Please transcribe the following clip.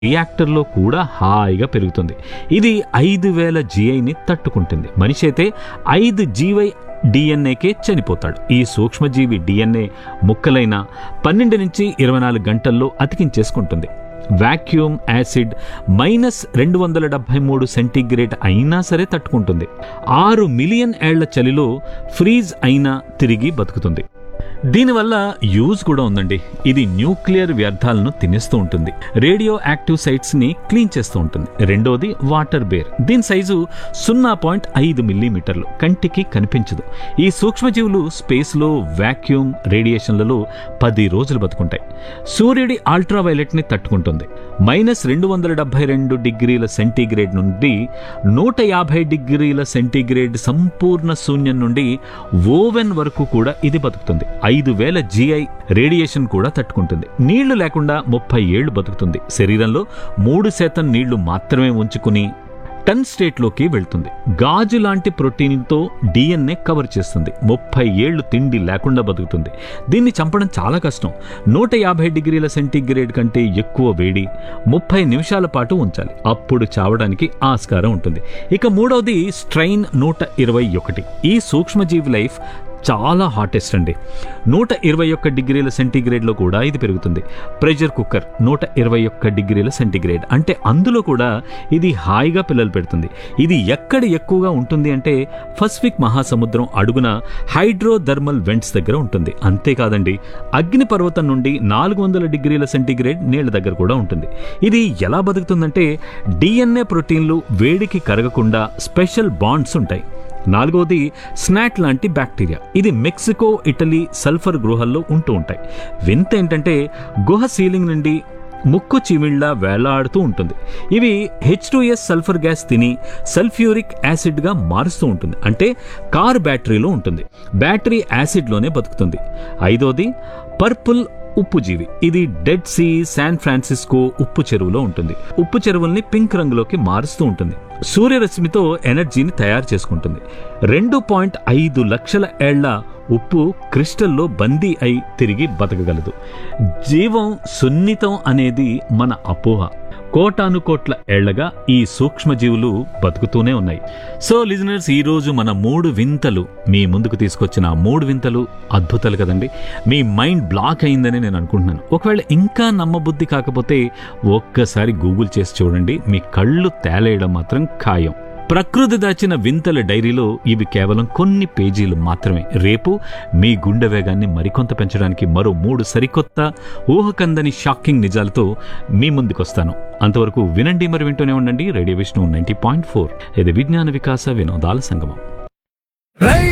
రియాక్టర్లో కూడా హాయిగా పెరుగుతుంది ఇది ఐదు వేల జిఐని తట్టుకుంటుంది మనిషి అయితే ఐదు జీవై డిఎన్ఏకే చనిపోతాడు ఈ సూక్ష్మజీవి డిఎన్ఏ ముక్కలైన పన్నెండు నుంచి ఇరవై నాలుగు గంటల్లో అతికించేసుకుంటుంది వాక్యూమ్ యాసిడ్ మైనస్ రెండు వందల డెబ్బై మూడు సెంటీగ్రేడ్ అయినా సరే తట్టుకుంటుంది ఆరు మిలియన్ ఏళ్ల చలిలో ఫ్రీజ్ అయినా తిరిగి బతుకుతుంది దీనివల్ల యూజ్ కూడా ఉందండి ఇది న్యూక్లియర్ వ్యర్థాలను తినేస్తూ ఉంటుంది రేడియో యాక్టివ్ సైట్స్ ని క్లీన్ చేస్తూ ఉంటుంది రెండోది వాటర్ బేర్ దీని సైజు సున్నా పాయింట్ ఐదు మిల్లీమీటర్లు కంటికి కనిపించదు ఈ సూక్ష్మజీవులు స్పేస్ లో వాక్యూమ్ రేడియేషన్లలో పది రోజులు బతుకుంటాయి సూర్యుడి అల్ట్రావైలెట్ ని తట్టుకుంటుంది మైనస్ రెండు వందల డెబ్బై రెండు డిగ్రీల సెంటీగ్రేడ్ నుండి నూట యాభై డిగ్రీల సెంటీగ్రేడ్ సంపూర్ణ శూన్యం నుండి ఓవెన్ వరకు కూడా ఇది బతుకుతుంది ఐదు వేల జిఐ రేడియేషన్ కూడా తట్టుకుంటుంది నీళ్లు లేకుండా ముప్పై ఏళ్లు బతుకుతుంది శరీరంలో మూడు శాతం నీళ్లు మాత్రమే ఉంచుకుని టన్ స్టేట్లోకి వెళ్తుంది గాజు లాంటి ప్రోటీన్తో డిఎన్ఏ కవర్ చేస్తుంది ముప్పై ఏళ్లు తిండి లేకుండా బతుకుతుంది దీన్ని చంపడం చాలా కష్టం నూట యాభై డిగ్రీల సెంటీగ్రేడ్ కంటే ఎక్కువ వేడి ముప్పై నిమిషాల పాటు ఉంచాలి అప్పుడు చావడానికి ఆస్కారం ఉంటుంది ఇక మూడవది స్ట్రైన్ నూట ఇరవై ఒకటి ఈ సూక్ష్మజీవి లైఫ్ చాలా హాటెస్ట్ అండి నూట ఇరవై ఒక్క డిగ్రీల సెంటీగ్రేడ్లో కూడా ఇది పెరుగుతుంది ప్రెషర్ కుక్కర్ నూట ఇరవై ఒక్క డిగ్రీల సెంటీగ్రేడ్ అంటే అందులో కూడా ఇది హాయిగా పిల్లలు పెడుతుంది ఇది ఎక్కడ ఎక్కువగా ఉంటుంది అంటే పసిఫిక్ మహాసముద్రం అడుగున హైడ్రోథర్మల్ వెంట్స్ దగ్గర ఉంటుంది అంతేకాదండి అగ్నిపర్వతం నుండి నాలుగు వందల డిగ్రీల సెంటీగ్రేడ్ నీళ్ల దగ్గర కూడా ఉంటుంది ఇది ఎలా బతుకుతుందంటే డిఎన్ఏ ప్రోటీన్లు వేడికి కరగకుండా స్పెషల్ బాండ్స్ ఉంటాయి నాలుగవది స్నాట్ లాంటి బ్యాక్టీరియా ఇది మెక్సికో ఇటలీ సల్ఫర్ గృహాల్లో ఉంటూ ఉంటాయి వింత ఏంటంటే గుహ సీలింగ్ నుండి ముక్కు చిమిళ్ళ వేలాడుతూ ఉంటుంది ఇవి హెచ్ ఎస్ సల్ఫర్ గ్యాస్ తిని సల్ఫ్యూరిక్ యాసిడ్గా మారుస్తూ ఉంటుంది అంటే కార్ బ్యాటరీలో ఉంటుంది బ్యాటరీ యాసిడ్లోనే బతుకుతుంది ఐదోది పర్పుల్ ఉప్పు జీవి ఇది డెడ్ సీ శాన్ ఫ్రాన్సిస్కో ఉప్పు చెరువులో ఉంటుంది ఉప్పు చెరువుల్ని పింక్ రంగులోకి మారుస్తూ ఉంటుంది సూర్యరశ్మితో ఎనర్జీని తయారు చేసుకుంటుంది రెండు పాయింట్ ఐదు లక్షల ఏళ్ల ఉప్పు క్రిస్టల్లో బందీ అయి తిరిగి బతకగలదు జీవం సున్నితం అనేది మన అపోహ కోటాను కోట్ల ఏళ్లగా ఈ సూక్ష్మజీవులు బతుకుతూనే ఉన్నాయి సో లిజనర్స్ ఈ రోజు మన మూడు వింతలు మీ ముందుకు తీసుకొచ్చిన ఆ మూడు వింతలు అద్భుతాలు కదండి మీ మైండ్ బ్లాక్ అయిందని నేను అనుకుంటున్నాను ఒకవేళ ఇంకా నమ్మబుద్ధి కాకపోతే ఒక్కసారి గూగుల్ చేసి చూడండి మీ కళ్ళు తేలేయడం మాత్రం ఖాయం ప్రకృతి దాచిన వింతల డైరీలో ఇవి కేవలం కొన్ని పేజీలు మాత్రమే రేపు మీ గుండె వేగాన్ని మరికొంత పెంచడానికి మరో మూడు సరికొత్త ఊహకందని షాకింగ్ నిజాలతో మీ ముందుకొస్తాను అంతవరకు వినండి మరి వింటూనే ఉండండి radio Vishnu ninety point four ఇది విజ్ఞాన వికాస వినోదాల సంగమం రై